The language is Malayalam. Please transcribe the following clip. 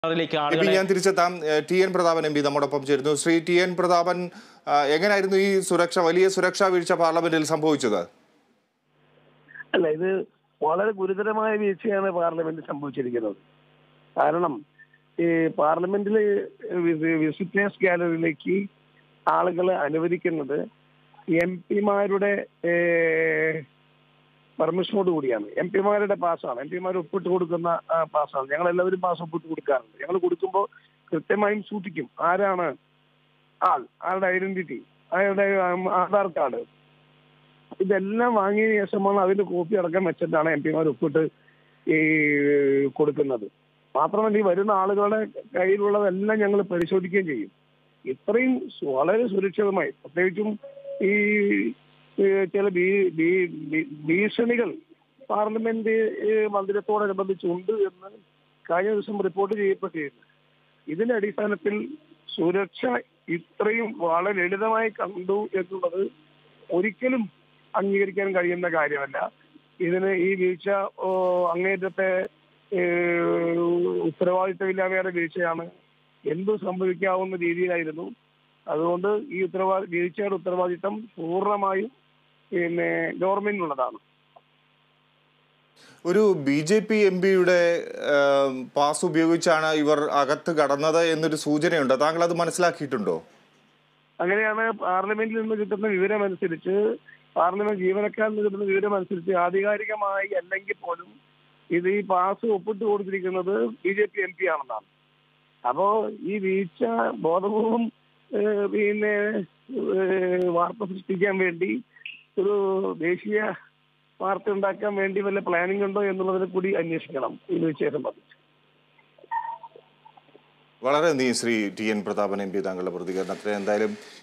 ിലേക്ക് ഇനി ആളുകളെ ഞാൻ തിരിച്ചെത്താം ഏഹ് T N Prathapan M P നമ്മോടൊപ്പം ചേരുന്നു ശ്രീ ടി എൻ പ്രതാപൻ ആ, എങ്ങനെയായിരുന്നു ഈ സുരക്ഷ വലിയ സുരക്ഷാ വീഴ്ച പാർലമെന്റിൽ സംഭവിച്ചത് അല്ല ഇത് വളരെ ഗുരുതരമായ വീഴ്ചയാണ് പാർലമെന്റ് സംഭവിച്ചിരിക്കുന്നത് കാരണം ഈ പാർലമെന്റിൽ വിസിറ്റേഴ്സ് ഗാലറിയിലേക്ക് ആളുകളെ അനുവദിക്കുന്നത് എം പിമാരുടെ പെർമിഷനോട് കൂടിയാണ് എം പിമാരുടെ പാസ്സാണ് എം പിമാർ ഒപ്പിട്ട് കൊടുക്കുന്ന ആ, പാസ്സാണ് ഞങ്ങൾ എല്ലാവരും പാസ് ഒപ്പിട്ട് കൊടുക്കാറുണ്ട് ഞങ്ങൾ കൊടുക്കുമ്പോൾ കൃത്യമായും സൂക്ഷിക്കും ആരാണ് ആൾ ആരുടെ ഐഡന്റിറ്റി അയാളുടെ ഉം, ആധാർ കാർഡ് ഇതെല്ലാം വാങ്ങിയ ശേഷമാണ് അതിന്റെ കോപ്പി അടക്കം വെച്ചിട്ടാണ് എം പിമാർ ഒപ്പിട്ട് ഈ കൊടുക്കുന്നത് മാത്രമല്ല ഈ വരുന്ന ആളുകളുടെ കയ്യിലുള്ളതെല്ലാം ഞങ്ങൾ പരിശോധിക്കുകയും ചെയ്യും ഇത്രയും സു- വളരെ സുരക്ഷിതമായി പ്രത്യേകിച്ചും ഈ ഈ ചില ഭീ- ഭീ- ഭീ- ഭീഷണികൾ പാർലമെന്റ് ഈ മന്ദിരത്തോടനുബന്ധിച്ചുണ്ട് എന്ന് കഴിഞ്ഞ ദിവസം റിപ്പോർട്ട് ചെയ്യപ്പെട്ടിരുന്നു ഇതിന്റെ അടിസ്ഥാനത്തിൽ സുരക്ഷ ഇത്രയും വളരെ ലളിതമായി കണ്ടു എന്നുള്ളത് ഒരിക്കലും അംഗീകരിക്കാൻ കഴിയുന്ന കാര്യമല്ല ഇതിന് ഈ വീഴ്ച ഓ, അങ്ങേറ്റത്തെ ഏഹ്, ഉത്തരവാദിത്തമില്ലാതെയുടെ വീഴ്ചയാണ് എന്തു സംഭവിക്കാവുന്ന രീതിയിലായിരുന്നു അതുകൊണ്ട് ഈ ഉത്തരവാദി വീഴ്ചയുടെ ഉത്തരവാദിത്തം പൂർണ്ണമായും പിന്നെ ഗവൺമെന്റിനുള്ളതാണ് ഒരു ബി ജെ പി എം പിയുടെ പാസ് ഉപയോഗിച്ചാണ് ഇവർ അകത്ത് കടന്നത് എന്നൊരു സൂചനയുണ്ട് താങ്കൾ അത് മനസ്സിലാക്കിയിട്ടുണ്ടോ അങ്ങനെയാണ് പാർലമെന്റിൽ നിന്ന് കിട്ടുന്ന വിവരം അനുസരിച്ച് പാർലമെന്റ് ജീവനക്കാരിൽ നിന്ന് കിട്ടുന്ന വിവരം അനുസരിച്ച് ആധികാരികമായി അല്ലെങ്കിൽ പോലും ഇത് ഈ പാസ് ഒപ്പിട്ട് കൊടുത്തിരിക്കുന്നത് B J P M P ആണെന്നാണ് അപ്പോ ഈ വീഴ്ച ബോധപൂർവം ഏഹ്, പിന്നെ ഏഹ്, വാർത്ത സൃഷ്ടിക്കാൻ വേണ്ടി ഒരു ദേശീയ വാർത്ത ഉണ്ടാക്കാൻ വേണ്ടി വല്ല പ്ലാനിംഗ് ഉണ്ടോ എന്നുള്ളതിനെ കൂടി അന്വേഷിക്കണം ഈ വീഴ്ചയെ സംബന്ധിച്ച് വളരെ നന്ദി Shri T N Prathapan M P താങ്കളുടെ പ്രതികരണത്തിന് എന്തായാലും